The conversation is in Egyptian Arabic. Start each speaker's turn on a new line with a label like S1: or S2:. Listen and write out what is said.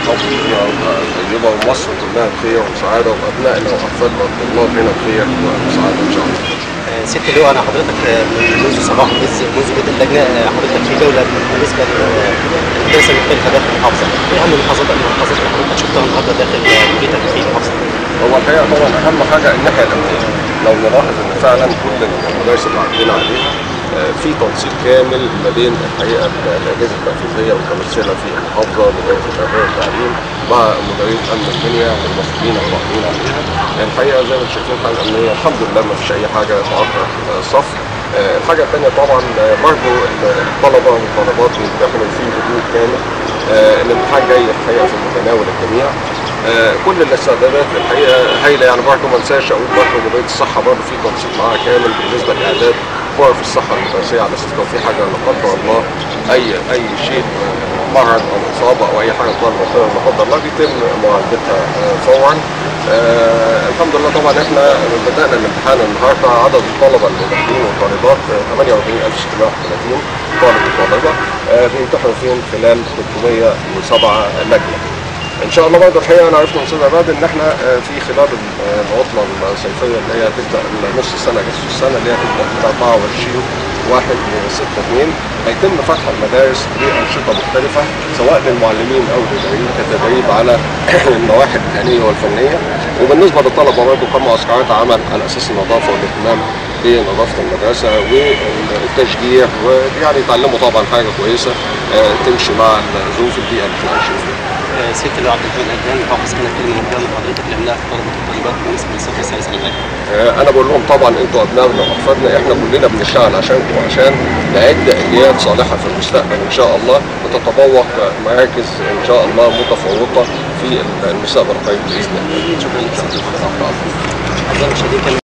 S1: محافظتنا طيبه ومصر كلها بخير وسعاده وابنائنا واحفادنا الطلاب هنا بخير وسعاده ان شاء الله.
S2: آه، ست اللواء انا حضرتك آه، منذ صباح منذ منذ بدء اللجنه آه، حضرتك في جوله بالنسبه للمدارس المختلفه داخل المحافظه، ايه اهم المحافظات المحافظات اللي حضرتك شفتها النهارده داخل آه، بيتك في المحافظه؟
S1: هو الحقيقه طبعا اهم حاجه الناحيه الامنيه لو نلاحظ ان فعلا كل المدارس اللي عندنا عليها آه، في تنسيق كامل ما بين الحقيقه الاجهزه التنفيذيه والمتمثله في المحافظه مديريه التربيه والتعليم مع مديريه امن الدنيا والمسؤولين القائمين عليها الحقيقه زي ما انتم شايفين الحاله الامنيه الحمد لله ما فيش اي حاجه تعطل آه، صف آه، الحاجه الثانيه طبعا آه، برضه الطلبه والطالبات بيمتحنوا في هدوء كامل آه، الامتحان جاي الحقيقه في متناول الجميع آه، كل الاستعدادات الحقيقه هايله يعني برضه ما انساش اقول برضه مديريه الصحه برضه في تنسيق معاها كامل بالنسبه لاعداد غرف الصحه المدرسيه على اساس لو في حاجه لا قدر الله اي اي شيء آه، مرض او اصابه او اي حاجه طارئه لا قدر الله بيتم معالجتها آه، فورا. آه، الحمد لله طبعا احنا بدانا الامتحان النهارده عدد الطلبه المدرسين والطالبات آه، 48631 طالب وطالبه آه، بيمتحنوا فيهم خلال 307 لجنه. ان شاء الله برضه الحقيقه انا عرفت من استاذ عباد ان احنا آه، في خلال ال- العطله الصيفيه اللي هي هتبدا نص السنه نصف السنه اللي هي هتبدا من 24 1 ل 6 2 هيتم فتح المدارس بانشطه مختلفه سواء للمعلمين او للمدربين كتدريب على النواحي المهنيه والفنيه وبالنسبه للطلبه برضه قام معسكرات عمل على اساس النظافه والاهتمام بنظافه المدرسه والتشجيع ويعني يتعلموا طبعا حاجه كويسه آه، تمشي مع ظروف البيئه اللي احنا عايشين فيها.
S2: آه، ست اللواء عبد الرحمن ادان محافظ كانت كلمه من قدام حضرتك لابناء الطلبه والطالبات بالنسبه للصف الثالث الابتدائي.
S1: آه، انا بقول لهم طبعا انتوا ابنائنا واحفادنا احنا كلنا بنشتغل عشانكم عشان نعد اجيال صالحه في المستقبل ان شاء الله وتتفوق مراكز ان شاء الله متفوقه في المستقبل القريب باذن الله.
S2: شكرا لك ست اللواء. اعزائي المشاهدين كان